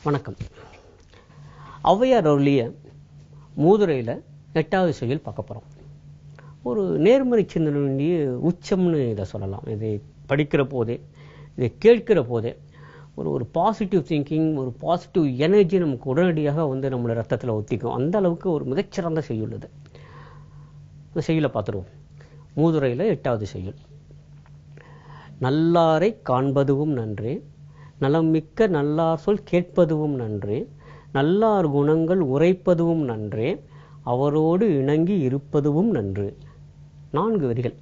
வணக்கம் ஔவையார் அருளிய மூதுரையில் எட்டாவது செய்யுள் பார்க்க போகிறோம் ஒரு நேர்மறை சிந்தனையுடைய உச்சம்னு இதை சொல்லலாம் இதை படிக்கிற போதே இதை கேட்கிற போதே ஒரு ஒரு பாசிட்டிவ் திங்கிங் ஒரு பாசிட்டிவ் எனர்ஜி நமக்கு உடனடியாக வந்து நம்மளோட ரத்தத்தில் ஒத்திக்கும் அந்த அளவுக்கு ஒரு மிகச்சிறந்த செய்யுள் இது இந்த செய்யுளை பார்த்துருவோம் மூதுரையில் எட்டாவது செய்யுள் நல்லாரை காண்பதுவும் நன்றே நலம் மிக்க நல்லார் சொல் கேட்பதுவும் நன்றே நல்லார் குணங்கள் உரைப்பதுவும் நன்றே அவரோடு இணங்கி இருப்பதுவும் நன்று நான்கு வரிகள்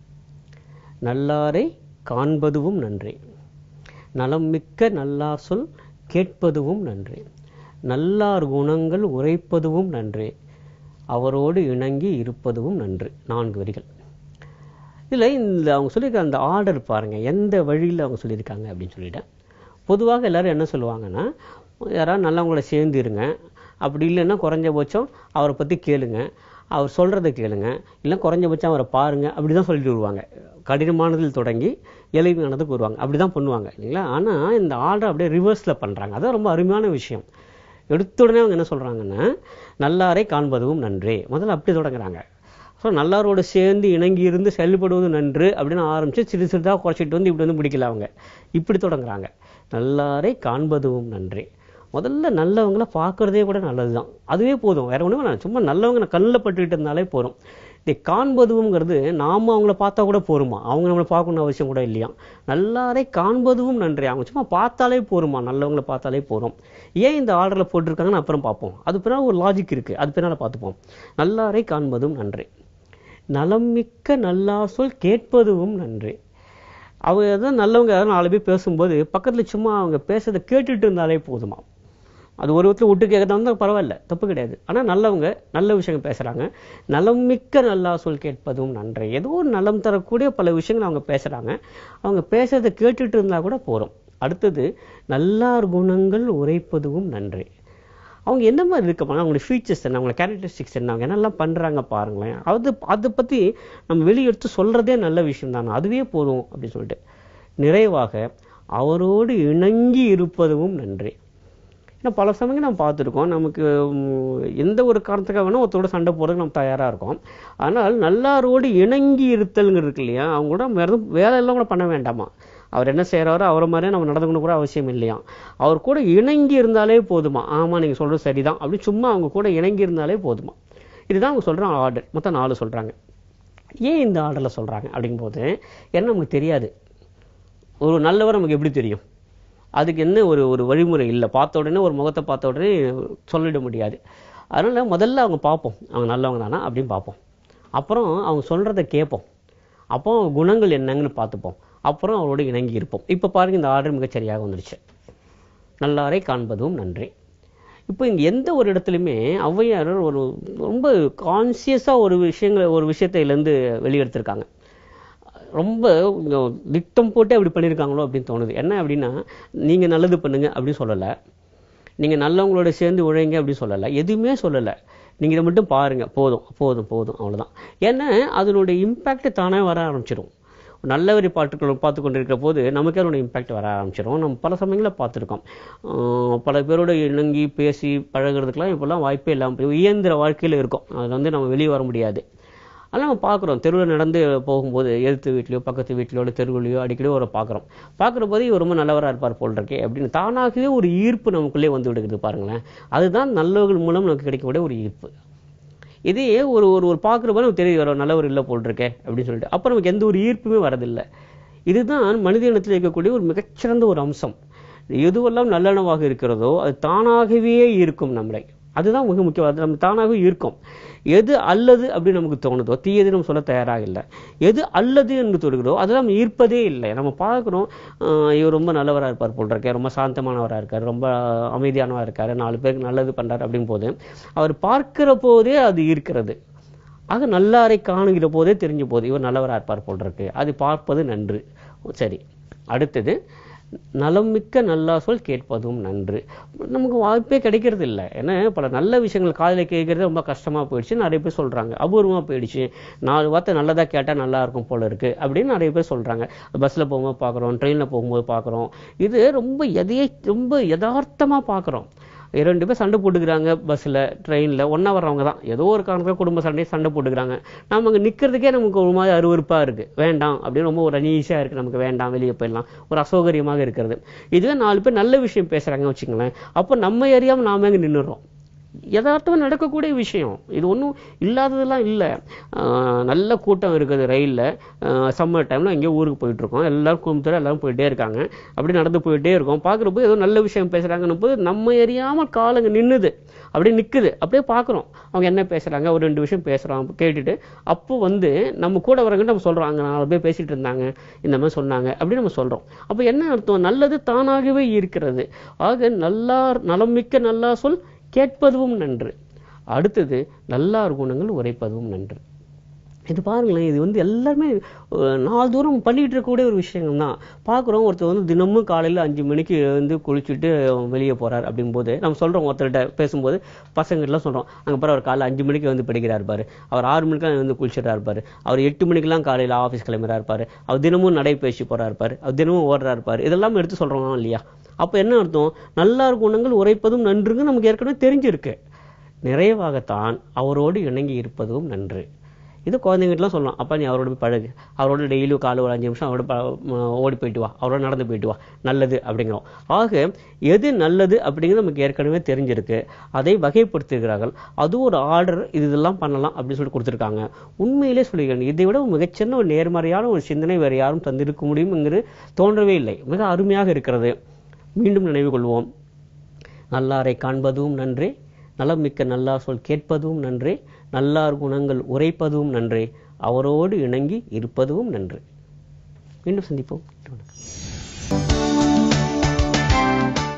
நல்லாரை காண்பதுவும் நன்றே நலம் மிக்க நல்லார் சொல் கேட்பதுவும் நன்றே நல்லார் குணங்கள் உரைப்பதுவும் நன்றே அவரோடு இணங்கி இருப்பதும் நன்று நான்கு வரிகள் இதில் இந்த அவங்க சொல்லியிருக்க அந்த ஆர்டர் பாருங்கள் எந்த வழியில் அவங்க சொல்லியிருக்காங்க அப்படின்னு சொல்லிட்டேன் பொதுவாக எல்லாரும் என்ன சொல்லுவாங்கன்னா யாராவது நல்லவங்களோட சேர்ந்து இருங்க அப்படி இல்லைன்னா குறைஞ்சபட்சம் அவரை பற்றி கேளுங்க அவர் சொல்கிறத கேளுங்க இல்லை குறைஞ்சபட்சம் அவரை பாருங்க அப்படி தான் சொல்லிட்டு வருவாங்க கடினமானதில் தொடங்கி எளிமையானதுக்கு வருவாங்க அப்படி தான் பண்ணுவாங்க இல்லைங்களா ஆனால் இந்த ஆர்டர் அப்படியே ரிவர்ஸில் பண்ணுறாங்க அதான் ரொம்ப அருமையான விஷயம் எடுத்த உடனே அவங்க என்ன சொல்கிறாங்கன்னா நல்லாரை காண்பதும் நன்றே முதல்ல அப்படி தொடங்குறாங்க ஸோ நல்லாரோடு சேர்ந்து இணங்கி இருந்து செயல்படுவது நன்று அப்படின்னு ஆரம்பித்து சிறு சிறிதாக குறைச்சிட்டு வந்து இப்படி வந்து பிடிக்கல அவங்க இப்படி தொடங்குறாங்க நல்லாரை காண்பதும் நன்றே முதல்ல நல்லவங்கள பார்க்குறதே கூட நல்லது தான் அதுவே போதும் வேற ஒன்றும் வேணாம் சும்மா நல்லவங்க நான் கண்ணில் பட்டுக்கிட்டு இருந்தாலே போதும் இதை காண்பதுங்கிறது நாம் அவங்கள பார்த்தா கூட போருமா அவங்க நம்மளை பார்க்கணும் அவசியம் கூட இல்லையா நல்லாரை காண்பதும் நன்றே அவங்க சும்மா பார்த்தாலே போருமா நல்லவங்கள பார்த்தாலே போதும் ஏன் இந்த ஆர்டரில் போட்டிருக்காங்கன்னு அப்புறம் பார்ப்போம் அது பின்னால் ஒரு லாஜிக் இருக்குது அது பின்னால் பார்த்துப்போம் நல்லாரை காண்பதும் நன்றே நலம் மிக்க நல்லா சொல் கேட்பதும் நன்றே அவங்க தான் நல்லவங்க யாராவது நாலு பேர் பேசும்போது பக்கத்தில் சும்மா அவங்க பேசுறதை கேட்டுட்டு இருந்தாலே போதுமா அது ஒரு விதத்தில் விட்டு கேட்கறதா இருந்தால் பரவாயில்ல தப்பு கிடையாது ஆனால் நல்லவங்க நல்ல விஷயங்கள் பேசுகிறாங்க நலம் மிக்க நல்லா சொல் கேட்பதும் நன்றே ஏதோ ஒரு நலம் தரக்கூடிய பல விஷயங்கள் அவங்க பேசுகிறாங்க அவங்க பேசுறதை கேட்டுட்டு இருந்தால் கூட போகிறோம் அடுத்தது நல்லார் குணங்கள் உரைப்பதும் நன்றே அவங்க என்ன மாதிரி இருக்க அவங்களுடைய ஃபீச்சர்ஸ் என்ன அவங்களோட கேரக்டரிஸ்டிக்ஸ் என்ன அவங்க என்னெல்லாம் பண்ணுறாங்க பாருங்களேன் அது அதை பற்றி நம்ம வெளியெடுத்து சொல்கிறதே நல்ல விஷயம் தானே அதுவே போதும் அப்படின்னு சொல்லிட்டு நிறைவாக அவரோடு இணங்கி இருப்பதும் நன்றி ஏன்னா பல சமயங்கள் நம்ம பார்த்துருக்கோம் நமக்கு எந்த ஒரு காரணத்துக்காக வேணால் ஒருத்தரோட சண்டை போகிறதுக்கு நம்ம தயாராக இருக்கோம் ஆனால் நல்லாரோடு இணங்கி இருத்தல்ங்கிறது இருக்கு இல்லையா அவங்க கூட வேறு வேலையெல்லாம் கூட பண்ண வேண்டாமா அவர் என்ன செய்கிறாரோ அவரை மாதிரியே நம்ம நடந்துக்கணும் கூட அவசியம் இல்லையா அவர் கூட இணங்கி இருந்தாலே போதுமா ஆமாம் நீங்கள் சொல்கிறது சரிதான் அப்படி சும்மா அவங்க கூட இணங்கி இருந்தாலே போதுமா இதுதான் அவங்க சொல்கிற ஆர்டர் மொத்தம் நாலு சொல்கிறாங்க ஏன் இந்த ஆர்டரில் சொல்கிறாங்க அப்படிங்கும்போது என்ன நமக்கு தெரியாது ஒரு நல்லவர் நமக்கு எப்படி தெரியும் அதுக்கு என்ன ஒரு ஒரு வழிமுறை இல்லை பார்த்த உடனே ஒரு முகத்தை பார்த்த உடனே சொல்லிட முடியாது அதனால் முதல்ல அவங்க பார்ப்போம் அவங்க நல்லவங்க தானா அப்படின்னு பார்ப்போம் அப்புறம் அவங்க சொல்கிறத கேட்போம் அப்போ குணங்கள் என்னங்கன்னு பார்த்துப்போம் அப்புறம் அவரோட இணங்கி இருப்போம் இப்போ பாருங்கள் இந்த ஆர்டர் மிகச்சரியாக வந்துடுச்சு நல்லாரை காண்பதும் நன்றி இப்போ இங்கே எந்த ஒரு இடத்துலையுமே ஔவையார் ஒரு ரொம்ப கான்சியஸாக ஒரு விஷயங்களை ஒரு விஷயத்தைலேருந்து வெளியெடுத்திருக்காங்க ரொம்ப திட்டம் போட்டு அப்படி பண்ணியிருக்காங்களோ அப்படின்னு தோணுது என்ன அப்படின்னா நீங்கள் நல்லது பண்ணுங்க அப்படின்னு சொல்லலை நீங்கள் நல்லவங்களோட சேர்ந்து உழைங்க அப்படின்னு சொல்லலை எதுவுமே சொல்லலை நீங்கள் இதை மட்டும் பாருங்கள் போதும் போதும் போதும் அவ்வளோதான் ஏன்னா அதனுடைய இம்பேக்ட் தானே வர ஆரம்பிச்சிடும் நல்லவரை பாட்டுக்கள் பார்த்து கொண்டிருக்கிற போது நமக்கே அதோட இம்பேக்ட் வர ஆரம்பிச்சிடும் நம்ம பல சமயங்களில் பார்த்துருக்கோம் பல பேரோட இணங்கி பேசி பழகிறதுக்கெலாம் இப்போல்லாம் வாய்ப்பே இல்லாமல் இயந்திர வாழ்க்கையில் இருக்கும் அதில் வந்து நம்ம வெளியே வர முடியாது அதெல்லாம் நம்ம பார்க்குறோம் தெருவில் நடந்து போகும்போது எதிர்த்து வீட்லையோ பக்கத்து வீட்லையோ தெருவிலையோ அடிக்கடி ஒரு பார்க்குறோம் பார்க்குற போது இவர் ரொம்ப நல்லவராக இருப்பார் போல் இருக்கே அப்படின்னு தானாகவே ஒரு ஈர்ப்பு நமக்குள்ளே வந்து விடுகிறது பாருங்களேன் அதுதான் நல்லவர்கள் மூலம் நமக்கு கிடைக்கக்கூடிய ஒரு ஈர்ப்பு இதே ஒரு ஒரு ஒரு பார்க்குற போது நமக்கு தெரியும் வர நல்லவர் இல்லை போல் இருக்கே அப்படின்னு சொல்லிட்டு அப்போ நமக்கு எந்த ஒரு ஈர்ப்புமே வரதில்லை இதுதான் மனித இனத்தில் இருக்கக்கூடிய ஒரு மிகச்சிறந்த ஒரு அம்சம் எதுவெல்லாம் நல்லெண்ணவாக இருக்கிறதோ அது தானாகவே இருக்கும் நம்மளை அதுதான் மிக முக்கியம் அது நம்ம தானாகவே இருக்கும் எது அல்லது அப்படின்னு நமக்கு தோணுதோ தீயது நம்ம சொல்ல தயாராக இல்லை எது அல்லது என்று தோணுகிறதோ அதை நம்ம ஈர்ப்பதே இல்லை நம்ம பார்க்குறோம் இவர் ரொம்ப நல்லவராக இருப்பார் போல் இருக்கார் ரொம்ப சாந்தமானவராக இருக்கார் ரொம்ப அமைதியானவராக இருக்கார் நாலு பேருக்கு நல்லது பண்ணுறாரு அப்படின் போது அவர் பார்க்கிற போதே அது ஈர்க்கிறது ஆக நல்லாரை காணுகிற போதே தெரிஞ்ச போது இவர் நல்லவராக இருப்பார் போல் இருக்கு அது பார்ப்பது நன்று சரி அடுத்தது நலம் மிக்க நல்லா சொல் கேட்பதும் நன்று நமக்கு வாய்ப்பே கிடைக்கிறது இல்லை ஏன்னா பல நல்ல விஷயங்கள் காதில் கேட்கறது ரொம்ப கஷ்டமா போயிடுச்சு நிறைய பேர் சொல்றாங்க அபூர்வமா போயிடுச்சு நாலு வார்த்தை நல்லதா கேட்டா நல்லா இருக்கும் போல இருக்கு அப்படின்னு நிறைய பேர் சொல்றாங்க பஸ்ல போகும்போது பார்க்குறோம் ட்ரெயினில் போகும்போது பார்க்குறோம் இது ரொம்ப எதையே ரொம்ப யதார்த்தமா பார்க்குறோம் இரண்டு பேர் சண்டை போட்டுக்கிறாங்க பஸ்ஸில் ட்ரெயினில் ஒன்றா வர்றவங்க தான் ஏதோ ஒரு காரணத்தில் குடும்ப சண்டையை சண்டை போட்டுக்கிறாங்க நம்ம அங்கே நிற்கிறதுக்கே நமக்கு ஒரு மாதிரி அருவருப்பாக இருக்குது வேண்டாம் அப்படின்னு ரொம்ப ஒரு அனீஷியாக இருக்குது நமக்கு வேண்டாம் வெளியே போயிடலாம் ஒரு அசௌகரியமாக இருக்கிறது இதுவே நாலு பேர் நல்ல விஷயம் பேசுகிறாங்க வச்சுங்களேன் அப்போ நம்ம அறியாமல் நாம அங்கே நின்றுறோம் யதார்த்தமா நடக்கக்கூடிய விஷயம் இது ஒன்றும் இல்லாததெல்லாம் இல்லை நல்ல கூட்டம் இருக்குது ரயிலில் சம்மர் டைமில் எங்கேயோ ஊருக்கு போயிட்டு இருக்கோம் எல்லாரும் குடும்பத்தோட எல்லாரும் போயிட்டே இருக்காங்க அப்படி நடந்து போயிட்டே இருக்கோம் பார்க்குறப்போ ஏதோ நல்ல விஷயம் பேசுகிறாங்கன்னு போது நம்ம அறியாமல் காலங்க நின்னுது அப்படியே நிற்குது அப்படியே பார்க்குறோம் அவங்க என்ன பேசுகிறாங்க ஒரு ரெண்டு விஷயம் பேசுகிறோம் கேட்டுட்டு அப்போ வந்து நம்ம கூட வரவங்க நம்ம சொல்கிறோம் அங்கே நாலு பேர் பேசிட்டு இருந்தாங்க இந்த மாதிரி சொன்னாங்க அப்படின்னு நம்ம சொல்கிறோம் அப்போ என்ன அர்த்தம் நல்லது தானாகவே இருக்கிறது ஆக நல்லார் நலமிக்க நல்லா சொல் கேட்பதும் நன்று அடுத்தது நல்லார் குணங்கள் உரைப்பதும் நன்று இது பாருங்களேன் இது வந்து எல்லாருமே அஹ், நாள்தோறும் பண்ணிட்டு இருக்கக்கூடிய ஒரு விஷயங்கள் தான் பார்க்குறோம் ஒருத்தர் வந்து தினமும் காலையில் அஞ்சு மணிக்கு வந்து குளிச்சுட்டு வெளியே போறார் அப்படிங்கும்போது நம்ம சொல்றோம் ஒருத்தர்கிட்ட பேசும்போது பசங்கள்லாம் சொல்றோம் அங்கே பாரு அவர் காலைல அஞ்சு மணிக்கு வந்து படிக்கிறார் பாரு அவர் ஆறு மணிக்கெல்லாம் வந்து குளிச்சுட்டா இருப்பாரு அவர் எட்டு மணிக்கெல்லாம் காலையில் ஆஃபீஸ் கிளம்புறா இருப்பாரு அவர் தினமும் நடைபயிற்சி போறா இருப்பாரு அவர் தினமும் ஓடுறா இருப்பாரு இதெல்லாம் எடுத்து சொல்றோம் இல்லையா அப்போ என்ன அர்த்தம் நல்லார் குணங்கள் உரைப்பதும் நன்றுங்க நமக்கு ஏற்கனவே தெரிஞ்சிருக்கு நிறைவாகத்தான் அவரோடு இணங்கி இருப்பதும் நன்று இது குழந்தைங்கிட்டலாம் சொல்லலாம் அப்பா நீ அவரோட போய் பழகு அவரோட டெய்லியும் காலை ஒரு அஞ்சு நிமிஷம் அவரோட ப- ம- ஓடி போயிட்டு வா அவரோட நடந்து போயிட்டு வா நல்லது அப்படிங்கிறோம் ஆக எது நல்லது அப்படிங்கிறது நமக்கு ஏற்கனவே தெரிஞ்சிருக்கு அதை வகைப்படுத்துகிறார்கள் அது ஒரு ஆர்டர் இது இதெல்லாம் பண்ணலாம் அப்படின்னு சொல்லி கொடுத்துருக்காங்க உண்மையிலே சொல்லிக்கிறேன் இதை விட மிகச்சின்ன ஒரு நேர்மறையான ஒரு சிந்தனை வேறு யாரும் தந்திருக்க முடியுங்கிறது தோன்றவே இல்லை மிக அருமையாக இருக்கிறது மீண்டும் நினைவு கொள்வோம் நல்லாரை காண்பதும் நன்றே நலமிக்க நல்லார் சொல் கேட்பதும் நன்றே நல்லார் குணங்கள் உரைப்பதும் நன்றே அவரோடு இணங்கி இருப்பதும் நன்று மீண்டும் சந்திப்போம் வணக்கம்